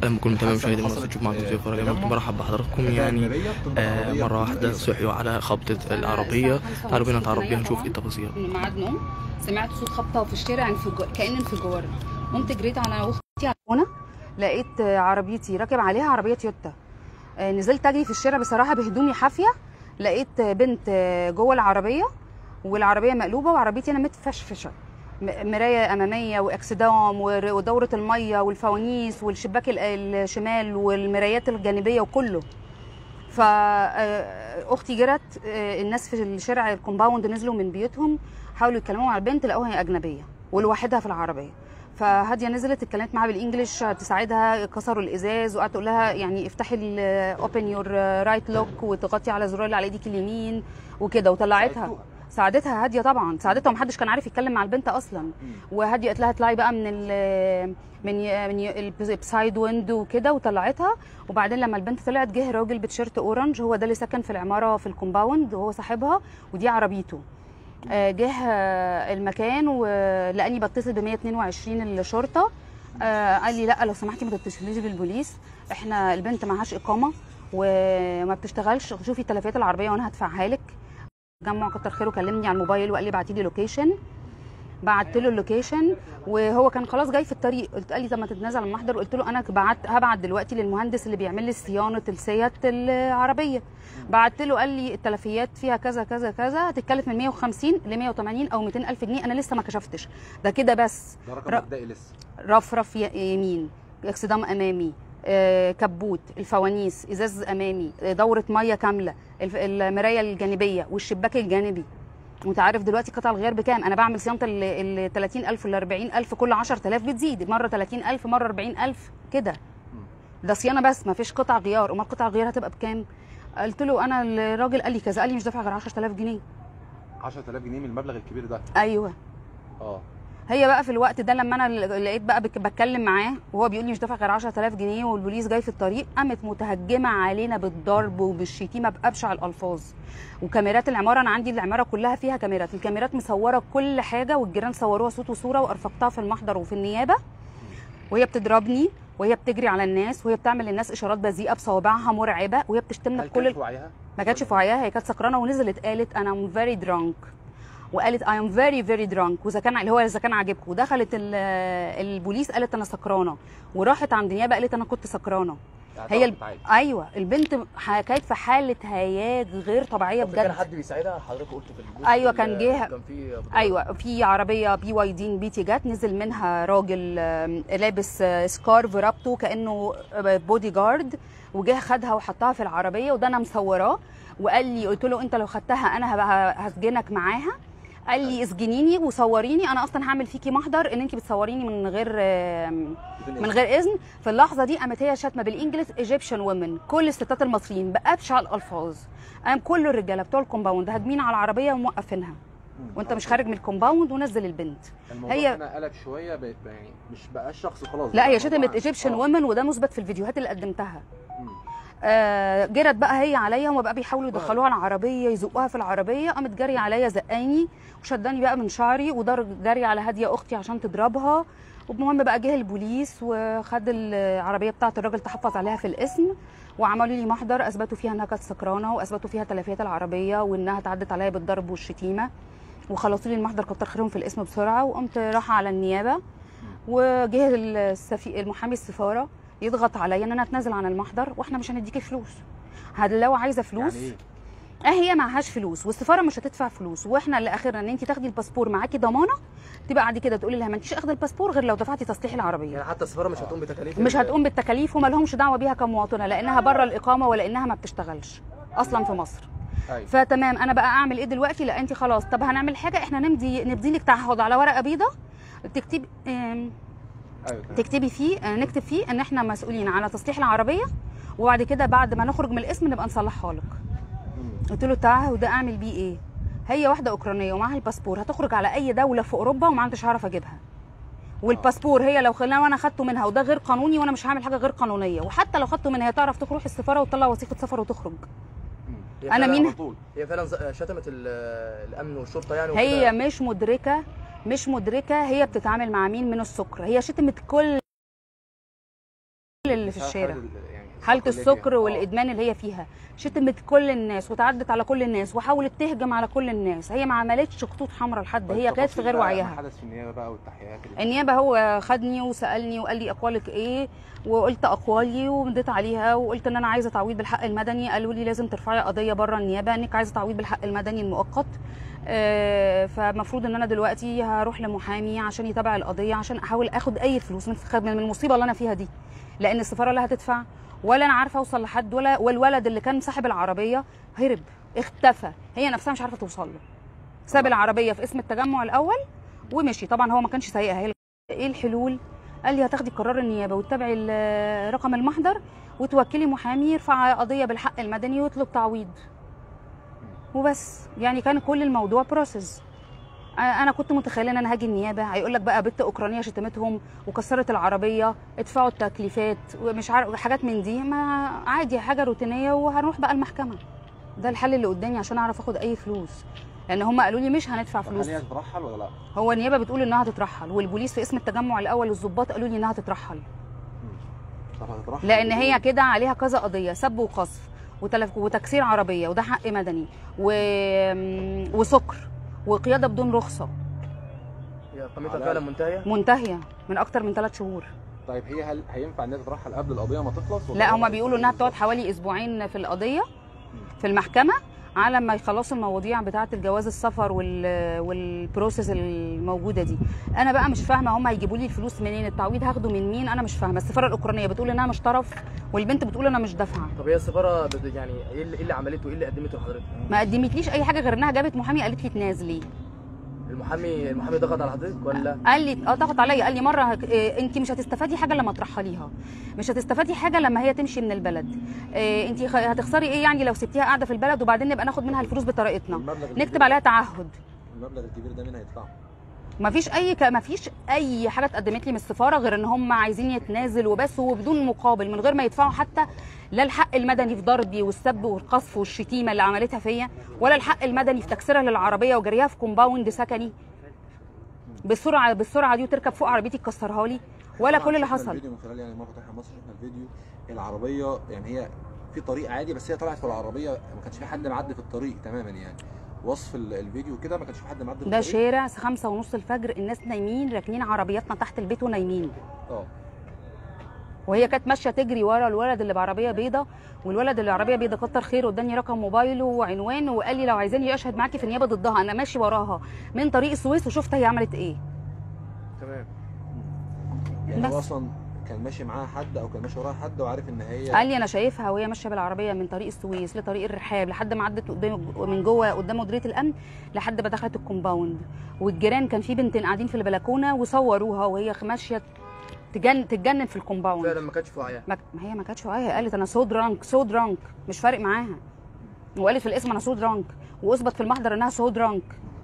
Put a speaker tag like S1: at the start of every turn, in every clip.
S1: اهلا بكل متابعي مشاهدي منصه شوف معكم ضيوف فرج برحب بحضراتكم يعني آه مره واحده صحيوا على خبطه العربيه تعالوا بينا نتعرف بيها نشوف ايه التفاصيل
S2: ميعاد نوم سمعت صوت خبطه في الشارع انفجار كان انفجار قمت جريت على اختي على هنا لقيت عربيتي راكب عليها عربيه تويوتا آه، نزلت اجري في الشارع بصراحه بهدومي حافيه لقيت بنت جوه العربيه والعربيه مقلوبه وعربيتي انا متفشفشه م- مرايه اماميه واكسدام ور- ودوره الميه والفوانيس والشباك ال- الشمال والمرايات الجانبيه وكله فاختي جرت آه، الناس في الشارع الكومباوند نزلوا من بيوتهم حاولوا يتكلموا مع البنت لقوها هي اجنبيه ولوحدها في العربيه فهاديه نزلت اتكلمت معاها بالانجلش تساعدها كسروا الازاز وقعدت اقول لها يعني افتحي اوبن يور رايت لوك وتغطي على الزرار اللي على ايديك اليمين وكده وطلعتها ساعدتها هاديه طبعا ساعدتها ومحدش كان عارف يتكلم مع البنت اصلا وهاديه قالت لها اطلعي بقى من ال من ي- من ي- السايد ويند وكده وطلعتها وبعدين لما البنت طلعت جه راجل بتيشيرت اورنج هو ده اللي سكن في العماره في الكومباوند وهو صاحبها ودي عربيته آه، جه آه، المكان ولقاني بتصل ب 122 الشرطه آه، قال لي لا لو سمحتي ما تتصليش بالبوليس احنا البنت معهاش اقامه وما بتشتغلش شوفي تلفيات العربيه وانا هدفعها لك جمع كتر خيره كلمني على الموبايل وقال لي بعتي لي لوكيشن بعت له اللوكيشن وهو كان خلاص جاي في الطريق قلت قال لي طب ما تتنازل عن المحضر قلت له انا بعت هبعت دلوقتي للمهندس اللي بيعمل لي صيانه السيات العربيه بعت له قال لي التلفيات فيها كذا كذا كذا هتتكلف من 150 ل 180 او 200 الف جنيه انا لسه ما كشفتش ده كده بس
S3: ده
S2: ر-
S3: رقم مبدئي لسه
S2: رفرف ي- يمين اكسدام امامي آه، كبوت الفوانيس ازاز امامي آه، دوره ميه كامله الف- المرايه الجانبيه والشباك الجانبي وانت عارف دلوقتي قطع الغيار بكام انا بعمل صيانه ال ال 30000 ولا 40000 كل 10000 بتزيد مره 30000 مره 40000 كده ده صيانه بس ما فيش قطع غيار امال قطع الغيار هتبقى بكام قلت له انا الراجل قال لي كذا قال لي مش دافع غير 10000 جنيه
S3: 10000 جنيه من المبلغ الكبير ده
S2: ايوه
S3: اه
S2: هي بقى في الوقت ده لما انا لقيت بقى بك- بتكلم معاه وهو بيقول لي مش دافع غير 10000 جنيه والبوليس جاي في الطريق قامت متهجمه علينا بالضرب وبالشتيمه بابشع الالفاظ وكاميرات العماره انا عندي العماره كلها فيها كاميرات الكاميرات مصوره كل حاجه والجيران صوروها صوت وصوره وارفقتها في المحضر وفي النيابه وهي بتضربني وهي بتجري على الناس وهي بتعمل للناس اشارات بذيئه بصوابعها مرعبه وهي بتشتمنا
S3: هل
S2: بكل
S3: كان في وعيها؟
S2: ما كانتش في وعيها هي كانت سكرانه ونزلت قالت انا ام فيري درانك وقالت اي ام فيري فيري درانك واذا كان اللي هو اذا كان عاجبكم ودخلت ال- البوليس قالت انا سكرانه وراحت عند النيابه قالت انا كنت سكرانه
S3: يعني
S2: هي ال...
S3: طلعت عادي.
S2: ايوه البنت ح- كانت في حاله هياج غير طبيعيه
S4: طب كان
S2: بجد
S4: حد بيساعدها حضرتك قلت في البوست
S2: أيوة،
S4: ال-
S2: كان جه-
S4: كان في
S2: ايوه في عربيه بي واي دين بي تي جت نزل منها راجل آم، لابس آه، سكارف ربطه كانه بودي جارد وجه خدها وحطها في العربيه وده انا مصوراه وقال لي قلت له انت لو خدتها انا هبقى هسجنك معاها قال لي اسجنيني وصوريني انا اصلا هعمل فيكي محضر ان انت بتصوريني من غير آم، من غير اذن في اللحظه دي قامت هي شاتمه بالانجلش ايجيبشن وومن كل الستات المصريين بابشع الالفاظ قام كل الرجاله بتوع الكومباوند هاجمين على العربيه وموقفينها وانت مش خارج من الكومباوند ونزل البنت
S3: الموضوع
S2: هي-
S3: هنا قلب شويه ب... يعني مش بقى شخص خلاص
S2: لا
S3: بقى
S2: هي شتمت
S3: موضوع-
S2: ايجيبشن
S3: آه.
S2: وومن وده مثبت في الفيديوهات اللي قدمتها
S3: مم.
S2: آه جرت بقى هي عليا هما بقى بيحاولوا يدخلوها العربيه يزقوها في العربيه قامت جري عليا زقاني وشداني بقى من شعري ودار جري على هاديه اختي عشان تضربها وبمهم بقى جه البوليس وخد العربيه بتاعه الراجل تحفظ عليها في الاسم وعملوا لي محضر اثبتوا فيها انها كانت سكرانه واثبتوا فيها تلفيات العربيه وانها تعدت عليا بالضرب والشتيمه وخلصوا لي المحضر كتر خيرهم في الاسم بسرعه وقمت رايحه على النيابه وجه السفي... المحامي السفاره يضغط عليا ان انا اتنازل عن المحضر واحنا مش هنديكي فلوس هل لو عايزه فلوس
S3: يعني ايه؟
S2: اه هي معهاش فلوس والسفاره مش هتدفع فلوس واحنا اللي اخرنا ان انت تاخدي الباسبور معاكي ضمانه تبقى بعد كده تقولي لها ما انتيش اخده الباسبور غير لو دفعتي تصليح العربيه
S4: يعني حتى السفاره مش هتقوم بتكاليف
S2: مش
S4: ال-
S2: هتقوم بالتكاليف وما لهمش دعوه بيها كمواطنه لانها بره الاقامه ولا انها ما بتشتغلش اصلا في مصر
S3: ايوه
S2: فتمام انا بقى اعمل ايه دلوقتي لا انت خلاص طب هنعمل حاجه احنا نمضي نبدي لك تعهد على ورقه بيضاء تكتبي آم،
S3: ايوه تمام.
S2: تكتبي فيه آه، نكتب فيه ان احنا مسؤولين على تصليح العربيه وبعد كده بعد ما نخرج من الاسم نبقى نصلحها لك
S3: مم.
S2: قلت له التعهد ده اعمل بيه ايه هي واحده اوكرانيه ومعاها الباسبور هتخرج على اي دوله في اوروبا وما عندش هعرف اجيبها والباسبور هي لو خلاه وانا خدته منها وده غير قانوني وانا مش هعمل حاجه غير قانونيه وحتى لو خدته منها هي تعرف تروح السفاره وتطلع وثيقه سفر وتخرج
S3: مم.
S4: هي
S2: أنا
S4: فعلاً
S2: مين-
S4: على طول. هي فعلا ز- شتمت ال- الامن والشرطه يعني
S2: هي
S4: وكده.
S2: مش مدركه مش مدركه هي بتتعامل مع مين من السكر هي شتمت كل اللي في
S3: بسبب
S2: الشارع
S3: حالة ال- يعني
S2: حاله
S3: اللي هي
S2: السكر
S3: فيها. آه.
S2: والادمان اللي هي فيها شتمت كل الناس وتعدت على كل الناس وحاولت تهجم على كل الناس هي ما عملتش خطوط حمراء لحد
S3: طيب
S2: هي كانت في
S3: تفاصيل
S2: غير
S3: بقى ما
S2: وعيها
S3: حدث في النيابه بقى والتحقيقات اللي
S2: النيابه هو خدني وسالني وقال لي اقوالك ايه وقلت اقوالي ومديت عليها وقلت ان انا عايزه تعويض بالحق المدني قالوا لي لازم ترفعي قضيه بره النيابه انك عايزه تعويض بالحق المدني المؤقت آه، فمفروض ان انا دلوقتي هروح لمحامي عشان يتابع القضيه عشان احاول اخد اي فلوس من من المصيبه اللي انا فيها دي لان السفاره لا هتدفع ولا انا عارفه اوصل لحد ولا والولد اللي كان صاحب العربيه هرب اختفى هي نفسها مش عارفه توصل له ساب العربيه في اسم التجمع الاول ومشي طبعا هو ما كانش سايقها هي ايه الحلول قال لي هتاخدي قرار النيابه وتتابعي ال- رقم المحضر وتوكلي محامي يرفع قضيه بالحق المدني ويطلب تعويض وبس يعني كان كل الموضوع بروسيس انا كنت متخيله ان انا هاجي النيابه هيقول لك بقى بنت اوكرانيه شتمتهم وكسرت العربيه ادفعوا التكليفات ومش عارف حاجات من دي ما عادي حاجه روتينيه وهنروح بقى المحكمه ده الحل اللي قدامي عشان اعرف اخد اي فلوس لان هم قالوا لي مش هندفع
S3: طب
S2: فلوس
S3: هل هي هتترحل ولا لا؟
S2: هو النيابه بتقول انها هتترحل والبوليس في اسم التجمع الاول والظباط قالوا لي انها هتترحل
S3: طب هتترحل
S2: لان
S3: بدون-
S2: هي كده عليها كذا قضيه سب وقذف وتلف وتكسير عربيه وده حق مدني و... وسكر وقياده بدون رخصه
S4: هي قيمتها
S3: على-
S4: فعلا منتهيه
S2: منتهيه من اكتر من ثلاث شهور
S3: طيب هي هل هينفع ان هي تترحل قبل القضيه ما تخلص ولا
S2: لا
S3: هو
S2: هما بيقولوا انها بتقعد حوالي اسبوعين في القضيه في المحكمه على ما يخلصوا المواضيع بتاعه الجواز السفر وال والبروسيس الموجوده دي انا بقى مش فاهمه هم هيجيبوا لي الفلوس منين التعويض هاخده من مين انا مش فاهمه السفاره الاوكرانيه بتقول انها مش طرف والبنت بتقول انا مش دافعه
S4: طب هي السفاره بت- يعني ايه اللي, إيه اللي عملته ايه اللي قدمته لحضرتك
S2: ما قدمتليش اي حاجه غير انها جابت محامي قالت لي تنازلي
S4: المحامي المحامي ضغط على حضرتك ولا
S2: قال لي اه ضغط عليا قال لي مره إيه انت مش هتستفادي حاجه لما ترحليها مش هتستفادي حاجه لما هي تمشي من البلد إيه انت هتخسري ايه يعني لو سبتيها قاعده في البلد وبعدين نبقى ناخد منها الفلوس بطريقتنا
S3: المبلغ
S2: نكتب
S3: الكبير-
S2: عليها تعهد
S3: المبلغ الكبير ده مين هيدفعه؟
S2: ما فيش اي ك... ما فيش اي حاجه اتقدمت لي من السفاره غير ان هم عايزين يتنازل وبس وبدون مقابل من غير ما يدفعوا حتى لا الحق المدني في ضربي والسب والقذف والشتيمه اللي عملتها فيا ولا الحق المدني في تكسيرها للعربيه وجريها في كومباوند سكني بالسرعه بالسرعه دي وتركب فوق عربيتي تكسرها لي ولا
S3: طبعاً
S2: كل اللي
S3: شفنا
S2: حصل
S3: الفيديو من خلال يعني مره فتحنا مصر شفنا الفيديو العربيه يعني هي في طريق عادي بس هي طلعت في العربيه ما كانش في حد معدي في الطريق تماما يعني وصف ال- الفيديو كده ما كانش في حد معدي في
S2: ده
S3: الطريق
S2: شارع خمسة ونص الفجر الناس نايمين راكنين عربياتنا تحت البيت ونايمين
S3: اه
S2: وهي كانت ماشيه تجري ورا الولد اللي بعربيه بيضه والولد اللي بعربيه بيضه كتر خيره اداني رقم موبايله وعنوانه وقال لي لو عايزاني اشهد معاكي في النيابه ضدها انا ماشي وراها من طريق السويس وشفت هي عملت ايه
S4: تمام
S3: يعني هو
S2: بس.
S3: اصلا كان ماشي معاها حد او كان ماشي وراها حد وعارف ان هي
S2: قال لي انا شايفها وهي ماشيه بالعربيه من طريق السويس لطريق الرحاب لحد ما عدت قدام من جوه قدام مديريه الامن لحد ما دخلت الكومباوند والجيران كان في بنتين قاعدين في البلكونه وصوروها وهي ماشيه تجن تتجنن في الكومباوند
S4: فعلا ما كانتش في وعيها
S2: ما ما هي ما كانتش واعيه قالت انا سو درانك سو درانك مش فارق معاها وقالت في الاسم انا سو درانك واثبت في المحضر انها سو درانك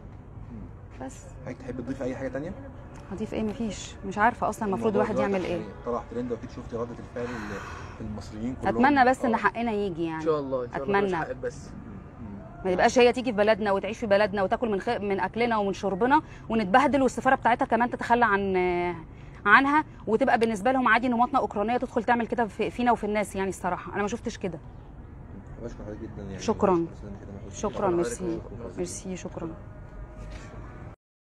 S2: بس
S3: حضرتك تحب تضيف اي حاجه تانية؟
S2: هضيف ايه مفيش مش عارفه اصلا المفروض
S3: الموضوع
S2: الواحد
S3: دلوقتي
S2: يعمل ايه
S3: يعني طلع ترند واكيد شفتي رده الفعل اللي المصريين كلهم
S2: اتمنى بس ان
S3: آه.
S2: حقنا يجي
S4: ان
S2: يعني
S4: شاء الله ان شاء الله
S2: أتمنى.
S4: مش حقك بس
S2: ما يبقاش هي تيجي في بلدنا وتعيش في بلدنا وتاكل من خ... من اكلنا ومن شربنا ونتبهدل والسفاره بتاعتها كمان تتخلى عن عنها وتبقى بالنسبه لهم عادي ان مواطنه اوكرانيه تدخل تعمل كده في... فينا وفي الناس يعني الصراحه انا ما شفتش كده
S3: بشكر حضرتك جدا يعني
S2: شكراً.
S3: بشكر حضرتك جداً.
S2: شكرا
S4: شكراً
S2: ميرسي
S4: حضرتك.
S2: ميرسي شكرا